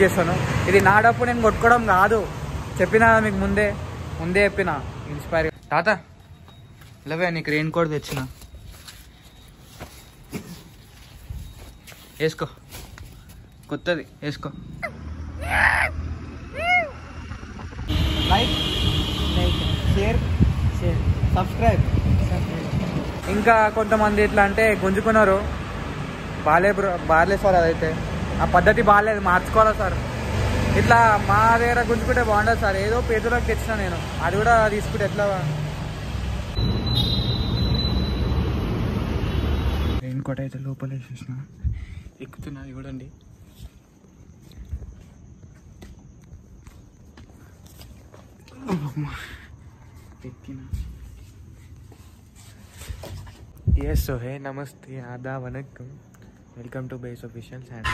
చేస్తాను ఇది నా డప్పు నేను కొట్టుకోవడం కాదు చెప్పినా కదా మీకు ముందే ముందే చెప్పిన ఇన్స్పైర్ తాత లేవే నీకు రెయిన్ కోట్ తెచ్చిన వేసుకో కొత్తది వేసుకో లైక్ షేర్ షేర్ సబ్స్క్రైబ్ ఇంకా కొంతమంది ఎట్లా అంటే గుంజుకున్నారు బాలే బ్రో బాగాలే సార్ అదైతే ఆ పద్ధతి బాగాలేదు మార్చుకోవాలా సార్ ఇట్లా మా దగ్గర గుంజుకుంటే బాగుండదు సార్ ఏదో పేదలకు తెచ్చిన నేను అది కూడా తీసుకుంటే ఎట్లా రెయిన్ కోట్ అయితే లోపల వేసేసిన ఎక్కుతున్నది చూడండి ఎక్కిన ఎస్ సో హే నమస్తే ఆదా వనక్కం welcome to base official and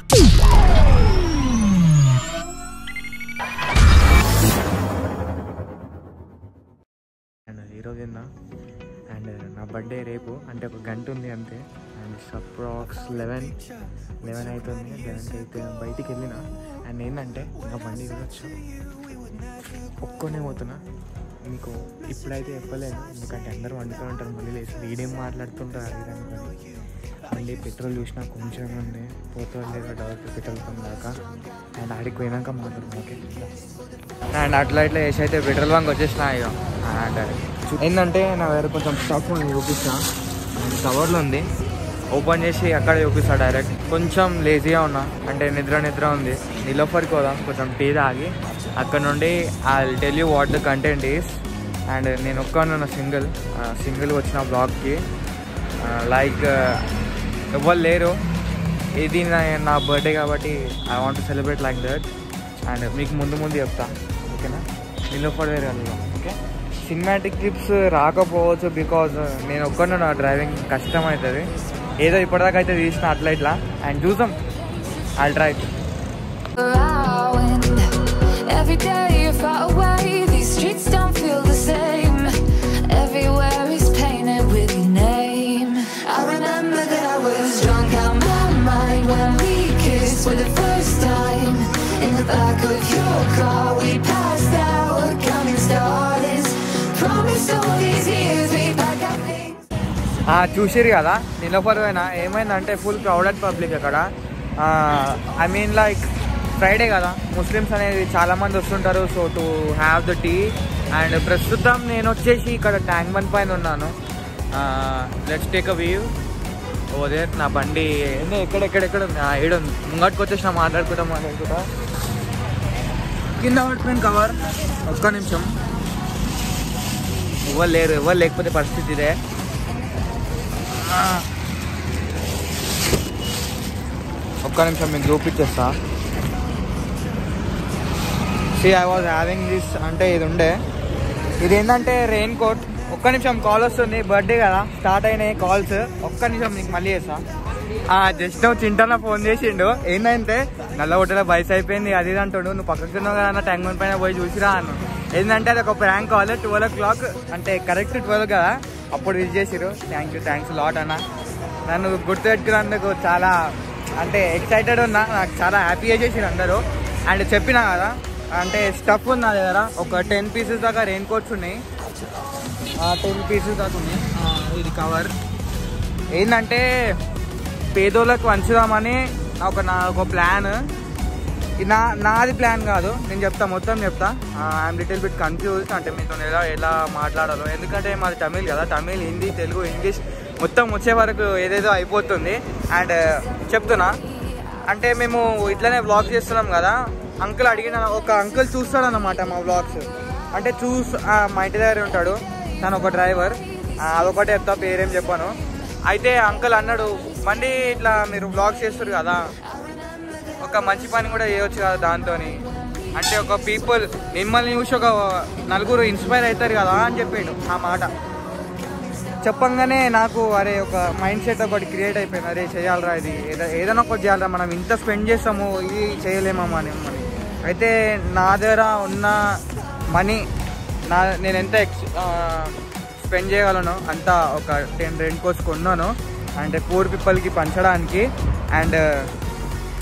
and ఈరోజు తిన్నా అండ్ నా బర్త్డే రేపు అంటే ఒక గంట ఉంది అంతే అండ్ అప్రాక్స్ లెవెన్ లెవెన్ అవుతుంది లెవెన్కి అయితే బయటికి వెళ్ళిన అండ్ ఏంటంటే నా బండి తినొచ్చు ఒక్కనే పోతున్నా మీకు ఇప్పుడైతే చెప్పలేను ఎందుకంటే అందరూ వండుతూ ఉంటారు మళ్ళీ లేచి వీడేం మాట్లాడుతుంటారు అది ఇది అనుకొని మళ్ళీ పెట్రోల్ చూసినా కొంచెం ఉంది పోతుంది లేదా డౌట్ పెట్రోల్ దాకా అండ్ ఆడికి పోయినాక మాట్లాడుతాం ఓకే అండ్ అట్లా ఇట్లా వేసి అయితే పెట్రోల్ బంక్ వచ్చేసిన ఇక అండ్ ఏంటంటే నా దగ్గర కొంచెం స్టాక్ ఉంది చూపిస్తా అండ్ కవర్లో ఉంది ఓపెన్ చేసి అక్కడ చూపిస్తా డైరెక్ట్ కొంచెం లేజీగా ఉన్నా అంటే నిద్ర నిద్ర ఉంది నిలోఫర్కి పోదాం కొంచెం టీ తాగి అక్కడ నుండి I tell you what the content is and నేను ఒక్కనున్న సింగిల్ సింగిల్ వచ్చిన బ్లాగ్కి లైక్ ఎవ్వరు లేరు ఇది నా నా బర్త్డే కాబట్టి I want celebrate like that and మీకు ముందు ముందు చెప్తా ఓకేనా నిలోఫర్ వేరే వెళ్దాం ఓకే సినిమాటిక్ క్లిప్స్ రాకపోవచ్చు బికాజ్ నేను ఒక్కనే నా డ్రైవింగ్ కష్టం అవుతుంది ఏదో ఇప్పటిదాకా అయితే తీసిన అట్లా ఇట్లా అండ్ చూద్దాం I try around. Every day you're far away, these streets don't feel the same. Everywhere is painted with your name. I remember that I was drunk out my mind when we kissed for the first time. In the back of your car, we passed out, counting stars. Promised all these years we pack our things. చూసిరు కదా నిలఫర్ పోయినా ఏమైందంటే full crowded public అక్కడ I mean like Friday కదా Muslims అనేది చాలా మంది వస్తుంటారు so to have the tea and ప్రస్తుతం నేను వచ్చేసి ఇక్కడ ట్యాంక్ బండ్ పైన ఉన్నాను లెట్స్ టేక్ అ వ్యూ ఓదే నా బండి ఏందో ఎక్కడెక్కడెక్కడ ఉంది ఏడు ముంగట్కి వచ్చేసిన మాట్లాడుకుంటా మాట్లాడుకుంటా కింద పట్టుకుని కవర్ ఒక్క నిమిషం ఎవరు లేరు ఎవరు లేకపోతే పరిస్థితి ఇదే ఒక్క నిమిషం మీకు చూపించేస్తా see I was having this అంటే ఇది ఉండే ఇది ఏంటంటే రెయిన్ కోట్ ఒక్క నిమిషం కాల్ వస్తుంది బర్త్డే కదా స్టార్ట్ అయినాయి కాల్స్ ఒక్క నిమిషం మీకు మళ్ళీ చేస్తా జస్ట్ చింటన్న ఫోన్ చేసిండు ఏంటంటే నల్ల హోటల్ బయస్ అయిపోయింది అది ఇది అంటుండు నువ్వు పక్కకు ఉన్నావు కదా అన్న ట్యాంక్ బండ్ పైన పోయి చూసిరా అన్న ఏంటంటే అది ఒక prank call twelve o'clock అంటే కరెక్ట్ ట్వెల్వ్ కదా అప్పుడు విజ్ చేసిరు థ్యాంక్ యూ థ్యాంక్స్ లాట్ అన్న నన్ను గుర్తుపెట్టుకున్నందుకు చాలా అంటే ఎక్సైటెడ్ ఉన్నా నాకు చాలా హ్యాపీగా చేసిరు అందరూ అండ్ చెప్పినా కదా అంటే స్టఫ్ ఉంది నా దగ్గర ఒక టెన్ పీసెస్ దాకా రెయిన్ కోట్స్ ఉన్నాయి టెన్ పీసెస్ దాకా ఉన్నాయి ఆ, ఇది కవర్ ఏంటంటే పేదోళ్ళకి వంచుదామని ఒక నా ఒక ప్లాన్ ఇది నా నాది ప్లాన్ కాదు నేను చెప్తా మొత్తం చెప్తా ఐఎమ్ లిటిల్ బిట్ కన్ఫ్యూజ్ అంటే మీతో ఎలా ఎలా మాట్లాడాలో ఎందుకంటే మాది తమిళ్ కదా తమిళ్ హిందీ తెలుగు ఇంగ్లీష్ మొత్తం వచ్చే వరకు ఏదేదో అయిపోతుంది అండ్ చెప్తున్నా అంటే మేము ఇట్లనే వ్లాగ్ చేస్తున్నాం కదా అంకుల్ అడిగిన ఒక అంకుల్ చూస్తాడన్నమాట మా వ్లాగ్స్ అంటే చూస్ ఆ, మా ఇంటి దగ్గర ఉంటాడు తను ఒక డ్రైవర్ అదొకటి చెప్తా పేరేం చెప్పాను అయితే అంకుల్ అన్నాడు బండి ఇట్లా మీరు వ్లాగ్స్ చేస్తారు కదా ఒక మంచి పని కూడా చేయొచ్చు కదా దాంతో అంటే ఒక పీపుల్ మిమ్మల్ని చూసి ఒక నలుగురు ఇన్స్పైర్ అవుతారు కదా అని చెప్పిండు ఆ మాట చెప్పంగానే నాకు అరే ఒక మైండ్ సెట్ ఒకటి క్రియేట్ అయిపోయింది అరే చేయాలరా ఇది ఏదో ఏదైనా ఒకటి చేయాలరా మనం ఇంత స్పెండ్ చేస్తాము ఇది చేయలేమమ్మా అని మనీ అయితే నా దగ్గర ఉన్న మనీ నా నేను ఎంత ఎక్స్ స్పెండ్ చేయగలను అంత ఒక టెన్ రెయిన్ కోట్స్ కొన్నాను అంటే పూర్ పీపుల్కి పంచడానికి అండ్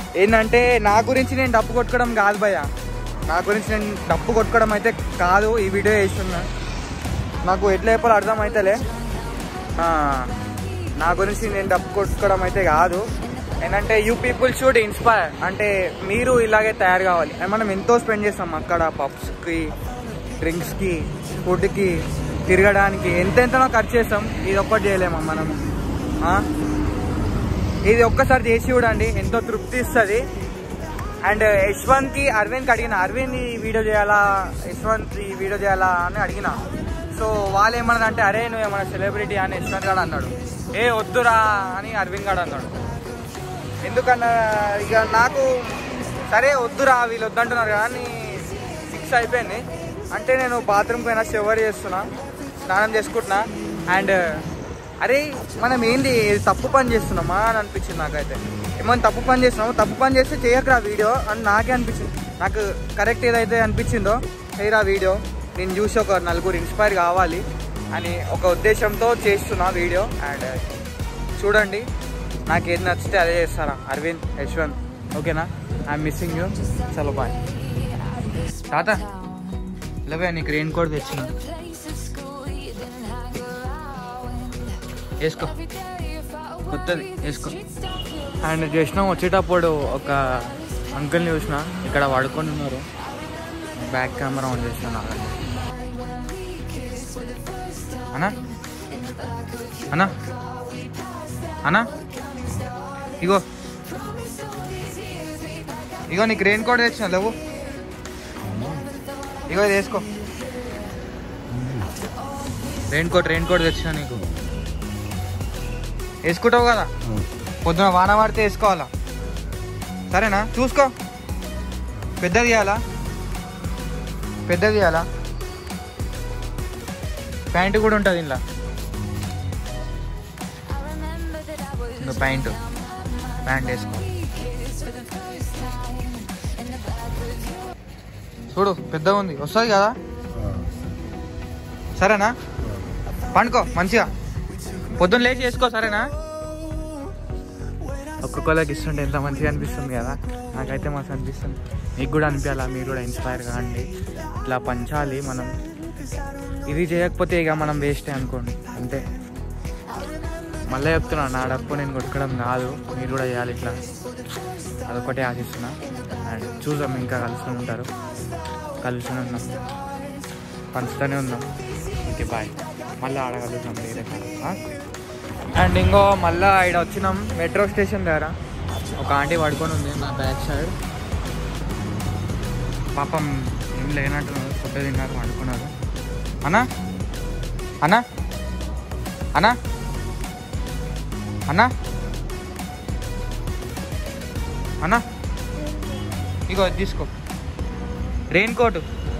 ఏంటంటే నా గురించి నేను డప్పు కొట్టుకోవడం కాదు భయ్య నా గురించి నేను డప్పు కొట్టుకోవడం అయితే కాదు ఈ వీడియో వేస్తున్నా నాకు ఎట్లా చెప్పాలో అర్థం అవుతలే ఆ, నా గురించి నేను డప్పు కొట్టుకోవడం అయితే కాదు ఏంటంటే యూ పీపుల్ షుడ్ ఇన్స్పైర్ అంటే మీరు ఇలాగే తయారు కావాలి అండ్ మనం ఎంతో స్పెండ్ చేస్తాం అక్కడ పబ్స్కి డ్రింక్స్కి ఫుడ్కి తిరగడానికి ఎంతెంతనో ఖర్చు చేస్తాం ఇది ఒక్కటి చేయలేమా మనము ఆ? ఇది ఒక్కసారి చేసి చూడండి ఎంతో తృప్తి ఇస్తుంది అండ్ యశ్వంత్కి అరవింద్కి అడిగిన అరవింద్ ఈ వీడియో చేయాలా యశ్వంత్ ఈ వీడియో చేయాలా అని అడిగిన సో వాళ్ళు ఏమన్నది అంటే అరే నువ్వు ఏమన్నా సెలబ్రిటీ అని యశ్వంత్ గారు అన్నాడు ఏ వద్దురా అని అరవింద్ గారు అన్నాడు ఎందుకన్నా ఇక నాకు సరే వద్దురా వీళ్ళు వద్దంటున్నారు కదా అని ఫిక్స్ అయిపోయింది అంటే నేను బాత్రూమ్ పైన షవర్ చేస్తున్నా స్నానం చేసుకుంటున్నా అండ్ అరే మనం ఏంది తప్పు పని చేస్తున్నామా అని అనిపించింది నాకైతే ఏమైనా తప్పు పని చేస్తున్నాము తప్పు పని చేస్తే చేయకరా వీడియో అని నాకే అనిపించింది నాకు కరెక్ట్ ఏదైతే అనిపించిందో చేయరా వీడియో నేను చూసి ఒక నలుగురు ఇన్స్పైర్ కావాలి అని ఒక ఉద్దేశంతో చేస్తున్నా వీడియో అండ్ చూడండి నాకు ఏది నచ్చితే అదే చేస్తారా అరవింద్ యశ్వంత్ ఓకేనా ఐఎమ్ మిస్సింగ్ యూ చలో బాయ్ తాత లేవే నీకు రెయిన్ కోట్ తెచ్చిన వేసుకో కొత్తది వేసుకో అండ్ చేసినాం వచ్చేటప్పుడు ఒక అంకుల్ని చూసిన ఇక్కడ పడుకొని ఉన్నారు బ్యాక్ కెమెరా ఆన్ చేసిన అన్నా అన్నా అన్నా ఇగో ఇగో నీకు రెయిన్ కోట్ తెచ్చిన లేవు ఇగో ఇది వేసుకో రెయిన్ కోట్ రెయిన్ కోట్ తెచ్చిన నీకు వేసుకుంటావు కదా పొద్దున వాన పడితే వేసుకోవాలా సరేనా చూసుకో పెద్దది ఇవ్వాలా పెద్దది ఇవ్వాలా ప్యాంటు కూడా ఉంటుంది ఇంట్లో ఇంకా ప్యాంటు ప్యాంట్ వేసుకో చూడు పెద్దగా ఉంది వస్తుంది కదా సరేనా పండుకో మంచిగా పొద్దున్న లేచి వేసుకో సరేనా ఒక్కొక్కరికి ఇస్తుంటే ఎంత మంచిగా అనిపిస్తుంది కదా నాకైతే మస్తు అనిపిస్తుంది మీకు కూడా అనిపించాలా మీరు కూడా ఇన్స్పైర్ కాండి ఇట్లా పంచాలి మనం ఇది చేయకపోతే ఇక మనం వేస్టే అనుకోండి అంతే మళ్ళీ చెప్తున్నా నా డప్పు నేను కొట్టుకోవడం కాదు మీరు కూడా చేయాలి ఇట్లా అదొకటే ఆశిస్తున్నా అండ్ చూద్దాం ఇంకా కలిసి ఉంటారు కలిసి ఉన్నాం పంచుతూనే ఉన్నాం ఓకే బాయ్ మళ్ళీ ఆడగలుగుతాం వేరే కాడ అండ్ ఇంకో మళ్ళీ ఇక్కడ వచ్చినాం మెట్రో స్టేషన్ దగ్గర ఒక ఆంటీ పడుకొని ఉంది నా బ్యాక్ సైడ్ పాపం ఏం లేనట్టున్నారు ఫుడ్ తిన్నారు పడుకున్నారు అన్నా అన్నా అన్నా అన్నా అన్నా ఇగో ఇది తీసుకో రెయిన్ కోట్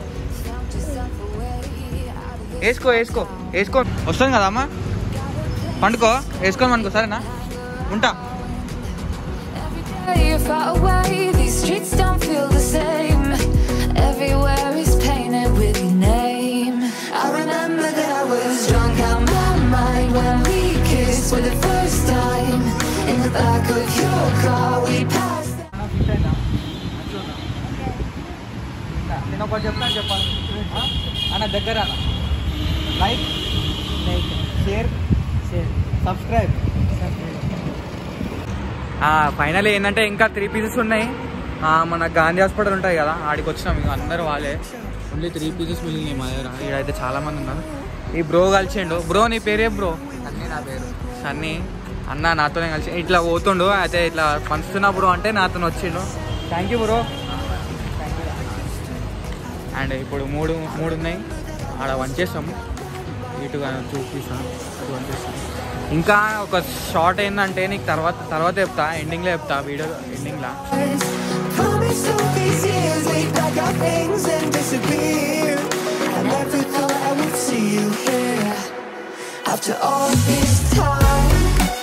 వేసుకో వేసుకో వేసుకో వస్తుంది కదా అమ్మా పండుకో వేసుకోని అనుకో సరేనా ఉంటా You're far away, these streets don't feel the same. Everywhere is painted with your name. I remember that I was drunk out my mind when we kissed for the first time. In the back of your car, we passed. నేను ఒకటి చెప్తాను చెప్పాను అన్న దగ్గర అన్న like like share share subscribe final ఏంటంటే ఇంకా three pieces ఉన్నాయి ఆ, మన గాంధీ హాస్పిటల్ ఉంటాయి కదా ఆడికి వచ్చినాం ఇంకా అందరూ వాళ్ళే ఓన్లీ త్రీ పీసెస్ మిగిలినాయి మా దగ్గర ఈడైతే చాలా మంది ఉన్నారు ఈ బ్రో కలిసిండు బ్రో నీ పేరే బ్రో అన్నీ నా పేరు సన్నీ అన్న నాతోనే కలిసి ఇట్లా పోతుండు అయితే ఇట్లా పంచుతున్నా బ్రో అంటే నాతో వచ్చిండు థ్యాంక్ యూ బ్రో అండ్ ఇప్పుడు మూడు మూడు ఉన్నాయి ఆడ వంచేస్తాము ఇటుగా చూపిస్తాం అటు వంచేస్తాం ఇంకా ఒక షార్ట్ ఏంటంటే నీకు తర్వాత తర్వాత చెప్తా ఎండింగ్లో చెప్తా వీడియో ఎండింగ్లో Promise all these years we'd pack our things and disappear. I never thought I would see you here after all this time.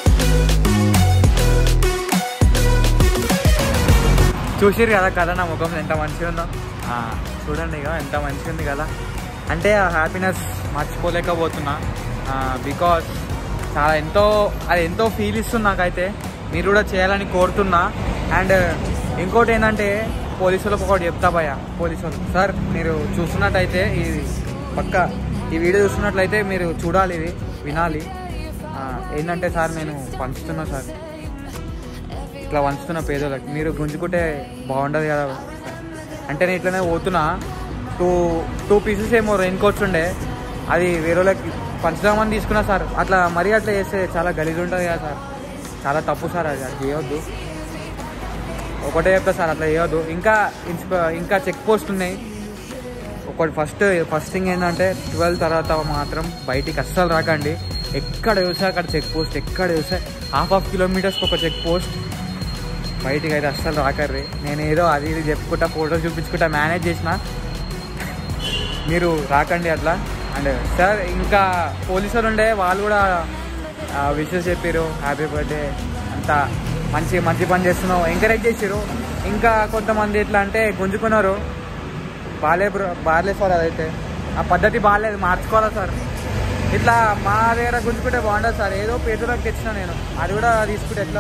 చూసిరు కదా కదా నా ముఖం ఎంత మంచిగా ఉందో ఆ, చూడండి ఇక ఎంత మంచిగా ఉంది కదా అంటే ఆ హ్యాపీనెస్ మర్చిపోలేకపోతున్నా బికాస్ చాలా ఎంతో అది ఎంతో ఫీల్ ఇస్తుంది నాకైతే మీరు కూడా చేయాలని కోరుతున్నా అండ్ ఇంకోటి ఏంటంటే పోలీసులకు ఒకటి చెప్తా భయ పోలీసు వాళ్ళు సార్ మీరు చూస్తున్నట్టయితే ఇది పక్క ఈ వీడియో చూస్తున్నట్లయితే మీరు చూడాలి ఇది వినాలి ఆ, ఏంటంటే సార్ నేను పంచుతున్నా సార్ ఇట్లా వంచుతున్న పేదోళ్ళకి మీరు గుంజుకుంటే బాగుండదు కదా అంటే నేను ఇట్లనే పోతున్నా టూ టూ పీసెస్ ఏమో రెయిన్ కోట్స్ ఉండే అది వేరే వాళ్ళకి పంచుదామని తీసుకున్నా సార్ అట్లా మరీ అట్లా చేస్తే చాలా గలీజ్ ఉంటుంది కదా సార్ చాలా తప్పు సార్ అది అది చేయొద్దు ఒకటే చెప్తా సార్ అట్లా చేయొద్దు ఇంకా ఇన్స్ప ఇంకా చెక్ పోస్ట్ ఉన్నాయి ఒకటి ఫస్ట్ ఫస్ట్ థింగ్ ఏంటంటే ట్వెల్వ్ తర్వాత మాత్రం బయటికి అస్సలు రాకండి ఎక్కడ చూసా అక్కడ చెక్ పోస్ట్ ఎక్కడ చూసా హాఫ్ హాఫ్ కిలోమీటర్స్కి ఒక చెక్ పోస్ట్ బయటికి అయితే అస్సలు రాకర్రి నేను ఏదో అది ఇది చెప్పుకుంటా ఫోటోస్ చూపించుకుంటా మేనేజ్ చేసిన మీరు రాకండి అట్లా అండ్ సార్ ఇంకా పోలీసులు ఉండే వాళ్ళు కూడా విషెస్ చెప్పారు హ్యాపీ బర్త్డే అంతా మంచి మంచి పని చేస్తున్నావు ఎంకరేజ్ చేసారు ఇంకా కొంతమంది ఎట్లా అంటే గుంజుకున్నారు బాగాలే బ్రో బాగాలేదు సార్ అదైతే ఆ పద్ధతి బాగాలేదు మార్చుకోవాలా సార్ ఇట్లా మా దగ్గర గుంజుకుంటే బాగుండదు సార్ ఏదో పేదలకు తెచ్చిన నేను అది కూడా తీసుకుంటే ఎట్లా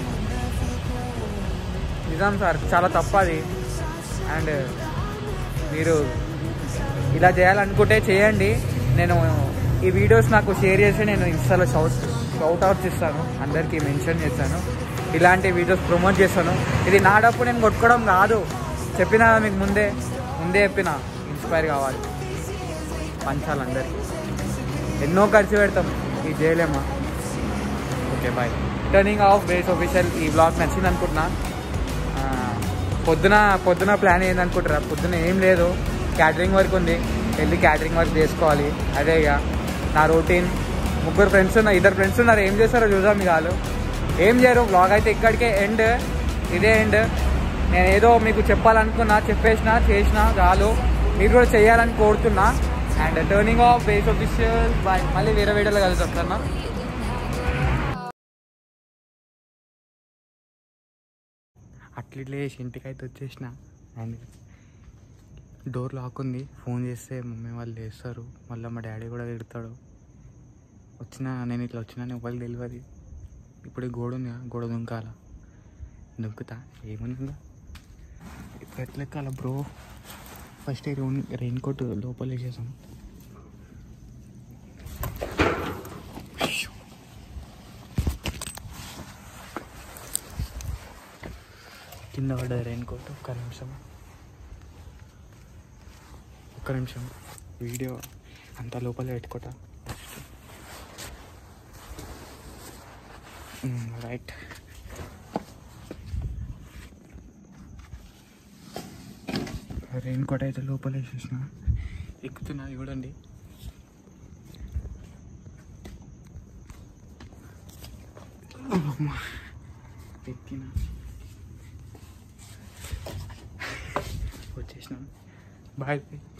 నిజాం సార్ చాలా తప్పు అది అండ్ మీరు ఇలా చేయాలనుకుంటే చేయండి నేను ఈ వీడియోస్ నాకు షేర్ చేసి నేను ఇన్స్టాలో షౌట్ షౌట్ అవుట్స్ ఇస్తాను అందరికీ మెన్షన్ చేస్తాను ఇలాంటి వీడియోస్ ప్రమోట్ చేస్తాను ఇది నా డప్పు నేను కొట్టుకోవడం కాదు చెప్పిన మీకు ముందే ముందే చెప్పిన ఇన్స్పైర్ కావాలి పంచాలి అందరికీ ఎన్నో ఖర్చు పెడతాం ఇది చేయలేమా okay bye turning off base official ఈ బ్లాగ్ నచ్చింది అనుకుంటున్నా ఆ, పొద్దున పొద్దున ప్లాన్ ఏందనుకుంటారా పొద్దున ఏం లేదు క్యాటరింగ్ వర్క్ ఉంది వెళ్ళి క్యాటరింగ్ వర్క్ చేసుకోవాలి అదే ఇక నా రొటీన్ ముగ్గురు ఫ్రెండ్స్ ఉన్నారు ఇద్దరు ఫ్రెండ్స్ ఉన్నారు ఏం చేస్తారో చూద్దాం మీకు వాళ్ళు ఏం చేయరు బ్లాగ్ అయితే ఇక్కడికే ఎండ్ ఇదే ఎండ్ నేను ఏదో మీకు చెప్పాలనుకున్నా చెప్పేసిన చేసిన చాలు మీరు కూడా చేయాలని కోరుతున్నా and turning off base official bye మళ్ళీ వేరే వీడియోలో కలుగుతాం సార్ అట్లా ఇట్లా చేసి ఇంటికి అయితే వచ్చేసిన అండ్ డోర్ లాక్ ఉంది ఫోన్ చేస్తే మమ్మీ వాళ్ళు చేస్తారు మళ్ళీ మా డాడీ కూడా తిడతాడు వచ్చిన నేను ఇట్లా వచ్చినా ఎవరికి తెలియదు ఇప్పుడు ఈ గోడ ఉంది గోడ దుంకాల దుంకుతా ఏముందా ఇప్పుడు ఎట్లా ఎక్కాల bro first rain raincoat లోపల వేసేసాం కింద పడ్డది రెయిన్ కోట్ ఒక్క నిమిషం ఒక్క నిమిషం వీడియో అంతా లోపల పెట్టుకోట రైట్ రెయిన్ కోట్ అయితే లోపల వేసేసిన ఎక్కుతున్నా చూడండి అమ్మా. ఎక్కిన వచ్చేసినాం బాయ్